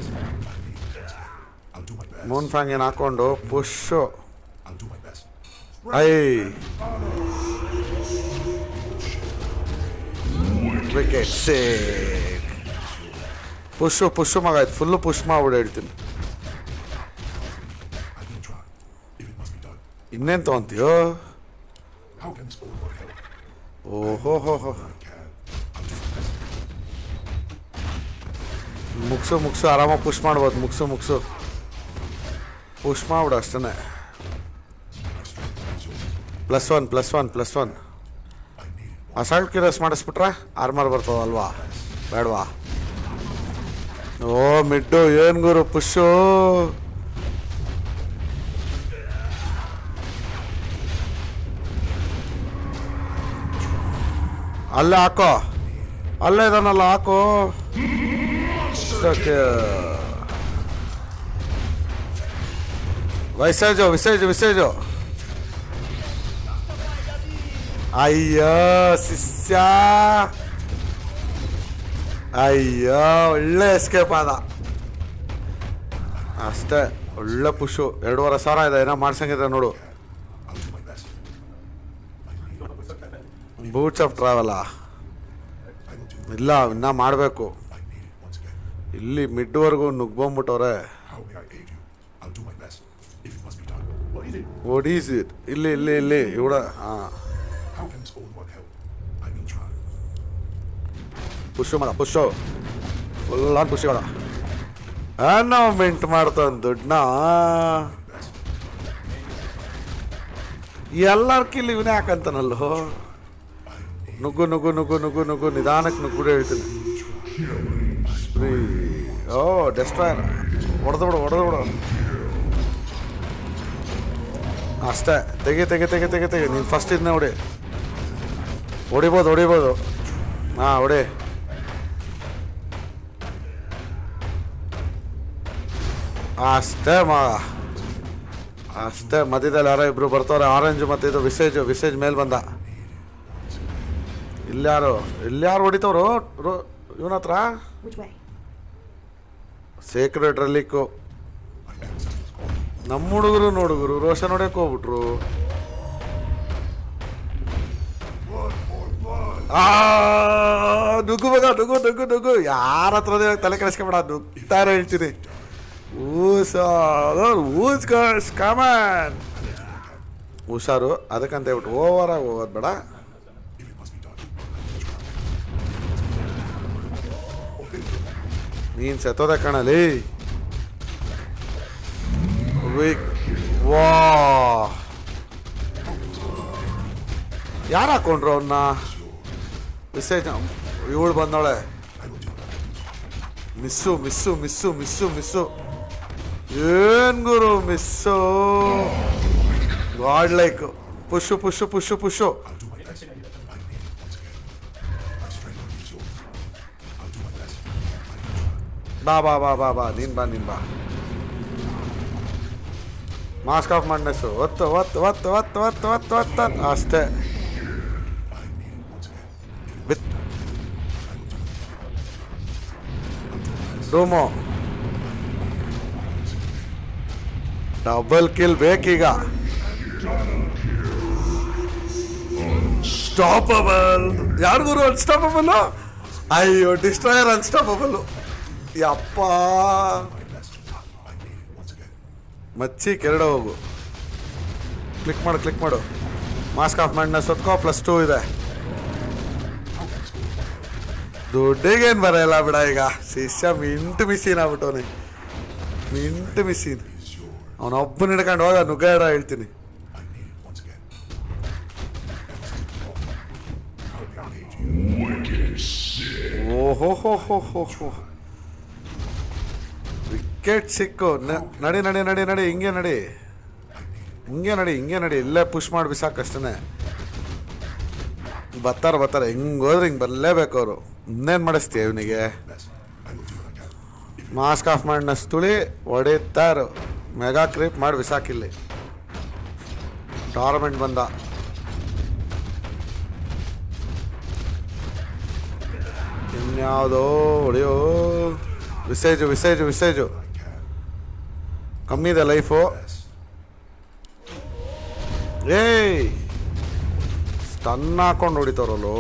I'll do my best. ಮೂನ್ ಫ್ಯಾಂಗಿನ ಹಾಕೊಂಡು push I'll do my best. ಐ ವಿಕೆಟ್ ಸೇಕ್ ಪುಷು ಪುಷು ಮಗ ಆಯ್ತು ಫುಲ್ಲು ಪುಷ್ ಮಾಡ್ಬಿಡು ಹೇಳ್ತೀನಿ I will try. If it must be done. ಇನ್ನೇನು ತೊಗೊಂತೀಯೋ How can this old one help? ಓಹೋ ಹೋ ಹೋ I can. I'll do my best. ಮುಗ್ಸು ಮುಗ್ಸು ಆರಾಮಾಗಿ ಪುಷ್ ಮಾಡ್ಬೋದು ಮುಗ್ಸು ಮುಗ್ಸು ಪುಷ್ ಮಾಡ್ಬಿಡು ಅಷ್ಟೇ My strength is yours. Plus one plus one plus one I need it. Assault cuirass ಮಾಡಿಸ್ಬಿಟ್ರೆ armour ಬರ್ತದಲ್ವಾ ಬೇಡವಾ ಓ ಮಿಡ್ಡು ಏನ್ ಗುರು ಪುಷು ಅಲ್ಲೇ ಹಾಕೋ ಅಲ್ಲೇ ಇದಾನಲ್ಲ ಹಾಕೋ ಓಕೆ. ವಿಸೇಜು ವಿಸೇಜು ವಿಸೇಜು ಅಯ್ಯೋ ಶಿಷ್ಯ ಅಯ್ಯೋ ಒಳ್ಳೆ ಎಸ್ಕೇಪ್ ಆದ ಅಷ್ಟೇ ಒಳ್ಳೆ ಪುಷು ಎರಡೂವರೆ ಸಾವಿರ ಇದೆ ಏನೋ ಮಾಡ್ಸಂಗಿದೆ ನೋಡು I'll do my best. I need it. Boots of ಟ್ರಾವೆಲಾ I will do. ಇಲ್ಲ ಇನ್ನ ಮಾಡಬೇಕು I need it once again. ಇಲ್ಲಿ ಮಿಡ್ವರೆಗೂ ನುಗ್ಗೊಂಬಿಟ್ಟವ್ರೆ How may I aid you? I'll do my best. If it must be done. What is it? What is it ಇಲ್ಲಿ ಇಲ್ಲಿ ಇಲ್ಲಿ ಇವಡ ಹಾಂ How can this old one help? I will try. ಪುಷು ಮಾಡ ಪುಷು full on push ಮಾಡ ನಾವು mint ಮಾಡ್ತಾನೆ ದುಡ್ಡನ್ನ Best. ಎಲ್ಲರ್ಕಿಲ್ಲಿ ಇವನೇ ಹಾಕಂತಾನಲ್ಲೋ ನುಗ್ಗು ನುಗ್ಗು ನುಗ್ಗು ನುಗ್ಗು ನುಗ್ಗು ನಿಧಾನಕ್ಕೆ ನುಗ್ಗುಡು ಹೇಳ್ತೀನಿ ಸ್ಪ್ರೀ. ಓ ಡೆಸ್ಟ್ರಾಯರ್ ಹೊಡೆದು ಬಿಡು ಹೊಡೆದು ಬಿಡು ಅಷ್ಟೇ ತೆಗಿ ತೆಗಿ ತೆಗಿ ತೆಗಿ ತೆಗಿ ನೀನು ಫಸ್ಟ್ ಇದನ್ನೇ ಹೊಡಿ ಹೊಡಿಬೋದು ಹೊಡಿಬೋದು ಹಾಂ ಹೊಡಿ ಅಷ್ಟೇ ಮಗ ಅಷ್ಟೇ ಮಧ್ಯದಲ್ಲಿ ಯಾರೋ ಇಬ್ರು ಬರ್ತಾರೆ ಆರೆಂಜ್ ಮತ್ತೆ ಇದು ವಿಸೇಜ್ ವಿಸೇಜ್ ಮೇಲೆ ಬಂದ ಇಲ್ಯಾರು ಇಲ್ಯಾರು ಹೊಡಿತವ್ರು ಇವನ ಹತ್ರ Which way? Sacred relic My ancestors call. ನಮ್ಮ ಹುಡುಗರು ನೋಡುಗರು ರೋಷನ್ ಹೊಡ್ಯಕ್ಕೆ ಹೋಗ್ಬಿಟ್ರು ಆ ನುಗ್ಗು ಮಗ ನುಗ್ಗು ನುಗ್ಗು ನುಗ್ಗು ಯಾರ ಹತ್ರ ತಲೆ ಕೆಡಿಸ್ಕೊಬೇಡ ನುಗ್ತಾರೆ ಹೇಳ್ತೀನಿ ಊಸ ಊಸ್ ಕಾಮನ್ ಹುಷಾರು ಅದಕ್ಕಂತ ಹೇಳ್ಬಿಟ್ಟು ಓವರಾಗಿ ಹೋಗೋದು ಬೇಡ If it must be done. ನೀನು ಸೆತ್ತೋದೆ ಕಾಣಲಿ ವಿಕ್ ವಾ ಯಾರು ಹಾಕೊಂಡ್ರು ಅವನ್ನ ಮೆಸೇಜ್ ಇವಳು ಬಂದವಳೆ miss miss miss miss miss ಏನ್ ಗುರು miss god like push push push push I'll do my best. I need it once again. My strength will be yours. I'll do my best. I will try. ಬಾ ಬಾ ಬಾ ಬಾ ಬಾ ನೀನ್ ಬಾ ನೀನ್ ಬಾ ಮಾಸ್ಕ್ ಆಫ್ ಮಾಡ್ನೆಸ್ಸು ಒತ್ತು ಒತ್ತು ಒತ್ತು ಒತ್ತು ಒತ್ತು ಒತ್ತು ಒತ್ತು ಅಷ್ಟೇ I need it once again. With room double kill ಬೇಕೀಗ ಸ್ಟಾಪಬಲ್ ಯಾರಿಗೂ ಅನ್ಸ್ಟಾಪಬಲ್ ಅಯ್ಯೋ ಡಿಸ್ಟ್ರಾಯರ್ ಅನ್ಸ್ಟಾಪಬಲ್ ಯಪ್ಪ My best. I need it once again. ಮಚ್ಚಿ ಕೆರಡ ಹೋಗು ಕ್ಲಿಕ್ ಮಾಡು ಕ್ಲಿಕ್ ಮಾಡು ಮಾಸ್ಕ್ ಆಫ್ ಮಾಡಿನ ಸತ್ಕೋ ಪ್ಲಸ್ ಟೂ ಇದೆ ದುಡ್ಡಿಗೇನು ಬರಲ್ಲ ಬಿಡ ಈಗ ಶಿಷ್ಯ ಮಿಂಟು ಮಿಸಿನ್ ಆಗ್ಬಿಟ್ಟವನಿ ಮಿಂಟು ಮಿಸಿನ್ Is yours. ಅವನೊಬ್ಬನ ಹಿಡ್ಕೊಂಡು ಹೋಗ ನುಗ್ಗಾಡ ಹೇಳ್ತೀನಿ I need it once again. I'll be paid you. ಓಹೋ ಹೋ ಹೋ ಹೋ ಹೋ ವಿಕೆಟ್ ಸಿಕ್ಕು ನ- ನಡಿ ನಡಿ ನಡಿ ನಡಿ ಹಿಂಗೆ ನಡಿ ಹಿಂಗೆ ನಡಿ ಹಿಂಗೆ ನಡಿ ಇಲ್ಲೇ ಪುಷ್ ಮಾಡಿ ಬಿಸಾಕಷ್ಟೇ ಬರ್ತಾರೆ ಬರ್ತಾರೆ ಹಿಂಗೆ ಹೋದ್ರೆ ಹಿಂಗೆ ಬರಲೇಬೇಕು ಅವರು ಇನ್ನೇನು ಮಾಡಿಸ್ತೀಯ ಇವನಿಗೆ Best. I will do what I can. Mask off ಮಾಡಿನ ತುಳಿ ಹೊಡಿತಾರು ಮೆಗಾ ಕ್ರೀಪ್ ಮಾಡಿ ಬಿಸಾಕಿಲ್ಲಿ ಟೋರ್ನಮೆಂಟ್ ಬಂದ ಇನ್ಯಾವುದೋ ಹೊಡಿಯೋ ವಿಸೇಜು ವಿಸೇಜು ವಿಸೇಜು ಕಮ್ಮಿ ಇದೆ ಲೈಫು Best. ಏಯ್ ಸ್ಟನ್ ಹಾಕೊಂಡು ಹೊಡಿತಾರಲ್ಲೋ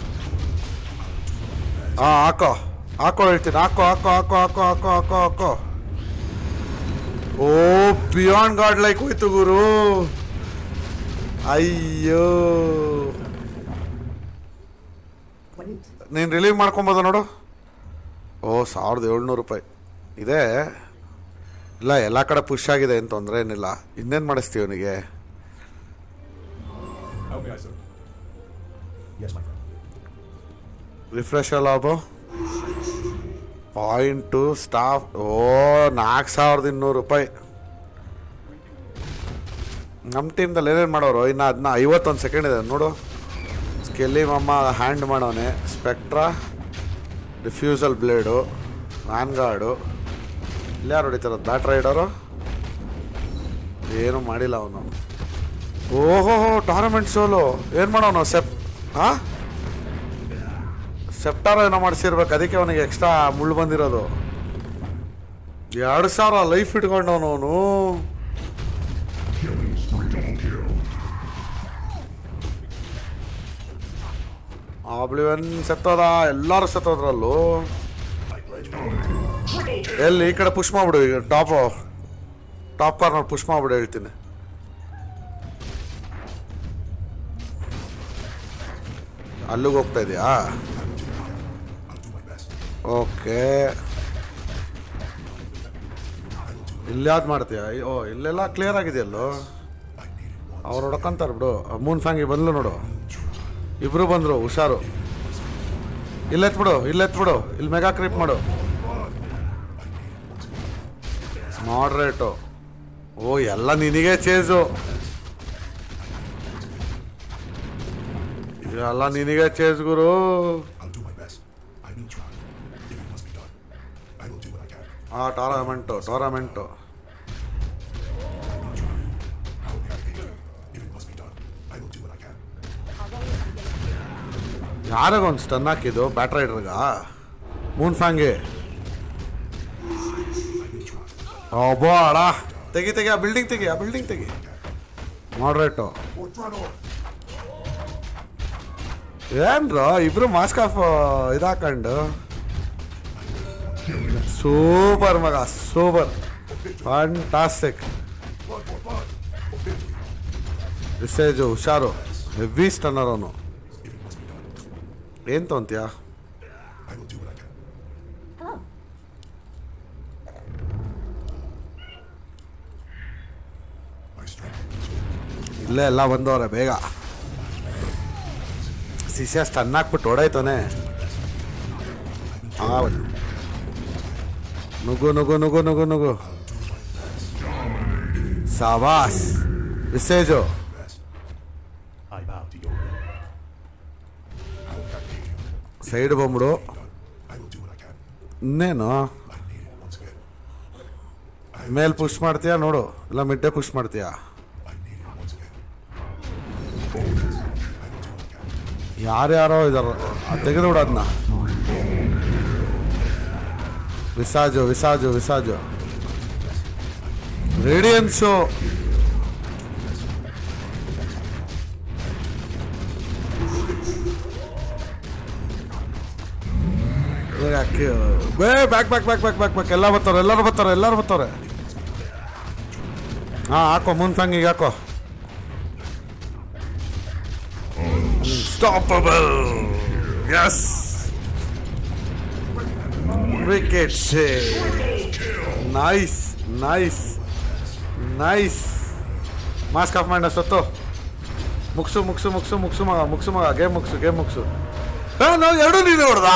ಹಾಂ ಹಾಕೋ ಹಾಕೋ ಹೇಳ್ತೀನಿ ಹಾಕೋ ಹಾಕೋ ಹಾಕೋ ಹಾಕೋ ಹಾಕೋ ಹಾಕೋ ಹಾಕೋ ಓ ಬಿಯಾಂಡ್ ಗಾಡ್ ಲೈಕ್ ಹೋಯ್ತು ಗುರು ಅಯ್ಯೋ What news? ನೀನು ರಿಲೀವ್ ಮಾಡ್ಕೊಬೋದು ನೋಡು ಓ ಸಾವಿರದ ಏಳ್ನೂರು ರೂಪಾಯಿ ಇದೆ ಇಲ್ಲ ಎಲ್ಲ ಕಡೆ ಪುಷ್ ಆಗಿದೆ ಏನು ತೊಂದರೆ ಏನಿಲ್ಲ ಇನ್ನೇನು ಮಾಡಿಸ್ತೀವಿ ಅವನಿಗೆ How may I serve? Yes, my friend. Refresh ಲಾಭ ಪಾಯಿಂಟು ಸ್ಟಾಫ್ ಓ ನಾಲ್ಕು ಸಾವಿರದ ಇನ್ನೂರು ರೂಪಾಯಿ ನಮ್ಮ ಟೀಮ್ದಲ್ಲಿ ಏನೇನು ಮಾಡೋರು ಇನ್ನು ಅದನ್ನ ಐವತ್ತೊಂದು ಸೆಕೆಂಡ್ ಇದೆ ನೋಡು ಸ್ಕೆಲ್ಲಿ ಮಮ್ಮ ಹ್ಯಾಂಡ್ ಮಾಡೋನೆ ಸ್ಪೆಕ್ಟ್ರಾ ಡಿಫ್ಯೂಸಲ್ ಬ್ಲೇಡು ವ್ಯಾನ್ಗಾರ್ಡು ಇಲ್ಲಿ ಯಾರು ಹೊಡಿತಾರ ಬ್ಯಾಟ್ ರೈಡರು ಏನು ಮಾಡಿಲ್ಲ ಅವನು ಓಹೋ ಟೂರ್ನಮೆಂಟ್ ಸೋಲು ಏನು ಮಾಡೋನು ಸೆಪ್ ಹಾಂ ಸೆಪ್ಟಾರ ಏನೋ ಮಾಡಿಸಿರ್ಬೇಕು ಅದಕ್ಕೆ ಅವನಿಗೆ ಎಕ್ಸ್ಟ್ರಾ ಮುಳ್ಳು ಬಂದಿರೋದು ಎರಡು ಸಾವಿರ ಲೈಫ್ ಇಟ್ಕೊಂಡವನು ಅವನು ಆಬ್ಲಿವನ್ ಸತ್ತೋದ ಎಲ್ಲರೂ ಸತ್ತೋದ್ರಲ್ಲೂ ಎಲ್ಲಿ ಈ ಕಡೆ ಪುಷ್ ಮಾಡ್ಬಿಡು ಈಗ ಟಾಪ್ ಟಾಪ್ ಕಾರ್ನರ್ ಪುಷ್ ಮಾಡ್ಬಿಡು ಹೇಳ್ತೀನಿ ಅಲ್ಲಿಗೆ ಹೋಗ್ತಾ ಇದೆಯಾ I'll do my best. Okay ಇಲ್ಯಾವ್ದು ಮಾಡ್ತೀಯ ಓ ಇಲ್ಲೆಲ್ಲ ಕ್ಲಿಯರ್ ಆಗಿದೆಯಲ್ಲೋ I need it once. ಅವ್ರು ಹೊಡ್ಕೊಂತಾರೆ ಬಿಡು ಮೂನ್ ಫ್ಯಾಂಗಿ ಬಂದ್ಲು ನೋಡು ಇಬ್ರು ಬಂದರು ಹುಷಾರು ಇಲ್ಲೆತ್ಬಿಡು ಇಲ್ಲೆತ್ಬಿಡು ಇಲ್ಲಿ ಮೆಗಾ ಕ್ರಿಪ್ ಮಾಡು ಮಾಡ್ರೇಟು ಓ ಎಲ್ಲ ನಿನಗೆ ಚೇಜು ಎಲ್ಲ ನಿನಗೆ ಚೇಜ್ ಗುರು I'll do my best. I will try. If it must be done, I will do what I can. ಆ tournament tournament I will try. How may I aid you? If it must be done, I will do what I can. ಯಾರಿಗ ಒಂದು stun ಹಾಕಿದ್ದು ಬ್ಯಾಟ್ ರೈಡರ್ಗ ಮೂನ್ ಫ್ಯಾಂಗೆ I will try. ಒಬ್ಬ ಅಡ ತೆಗಿ ತೆಗಿ ಆ ಬಿಲ್ಡಿಂಗ್ ತೆಗಿ ಆ ಬಿಲ್ಡಿಂಗ್ ತೆಗಿ ಮಾಡ್ರೇಟು Fortrano! ಏನ್ರ ಇಬ್ರು ಮಾಸ್ಕ್ ಆಫ್ ಇದಾಕೊಂಡು ಸೂಪರ್ ಮಗ super fantastic Blood for blood! For victory! Message ಹುಷಾರು ಹೆವಿ ಸ್ಟನ್ನರ್ ಅವನು If it must be done, ಏನು ತೊಂತೀಯ I will do what I can. Hello. ಇಲ್ಲೇ ಎಲ್ಲ ಬಂದವ್ರೆ ಬೇಗ ಶಿಷ್ಯ ಸ್ಟನ್ ಹಾಕ್ಬಿಟ್ಟು ಹೊಡಾಯ್ತಾನೆ ಆ, ನುಗ್ಗು ನುಗ್ಗು ನುಗ್ಗು ನುಗ್ಗು ನುಗ್ಗು ಸಾವಾಸ್ visage I bow to your will. Side ಬಂದ್ಬಿಡು I will do what I can. ಇನ್ನೇನು I need it once again. ಮೇಲ್ ಪುಷ್ ಮಾಡ್ತೀಯಾ ನೋಡು ಇಲ್ಲ ಮಿಡ್ಡೆ ಪುಷ್ ಮಾಡ್ತೀಯಾ I need it once again. I will do what I can. ಯಾರ್ಯಾರೋ ಇದಾರ ತೆಗೆದು ಬಿಡು ಅದನ್ನ ವಿಸಾಜು ವಿಸಾಜು ವಿಸಾಜು ರೇಡಿಯನ್ಸು ಬೇ back back back back back back ಎಲ್ಲ ಬರ್ತಾರೆ ಎಲ್ಲರೂ ಬರ್ತಾರೆ ಎಲ್ಲರೂ ಬರ್ತಾರೆ ಹಾಂ ಹಾಕೋ ಮುನ್ಫಂಗಿಗೆ ಹಾಕೋ Unstoppable. Yes. Wicked save. Nice. Nice. Nice. Mask off ಮಾಡಿ ಸತ್ತು ಮುಗ್ಸು ಮುಗ್ಸು ಮುಗ್ಸು ಮುಗ್ಸು ಮಗ ಮುಗ್ಸು ಮಗ ಗೇಮ್ ಮುಗ್ಸು ಗೇಮ್ ಮುಗ್ಸು ಹಾ ನಾವು ಎರಡು ನೀನು ಹೊಡೆದ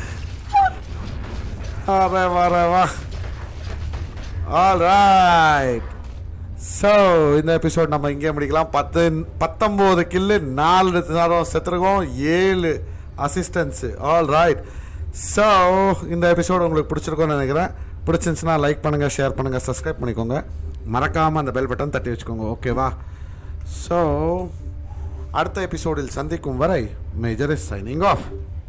ಅರೆ ವಾರ ವಾ ஆல் ரைட் ஸோ இந்த எபிசோட் நம்ம இங்கே முடிக்கலாம் பத்து பத்தொம்போது கில்லு நாலு நேரம் செத்துருக்கோம் ஏழு அசிஸ்டன்ஸு ஆல் ரைட் ஸோ இந்த எபிசோடு உங்களுக்கு பிடிச்சிருக்கோன்னு நினைக்கிறேன் பிடிச்சிருந்துச்சுன்னா லைக் பண்ணுங்கள் ஷேர் பண்ணுங்கள் சப்ஸ்கிரைப் பண்ணிக்கோங்க மறக்காமல் அந்த பெல் பட்டன் தட்டி வச்சுக்கோங்க ஓகேவா ஸோ அடுத்த எபிசோடில் சந்திக்கும் வரை மேஜர் இஸ் சைனிங் ஆஃப்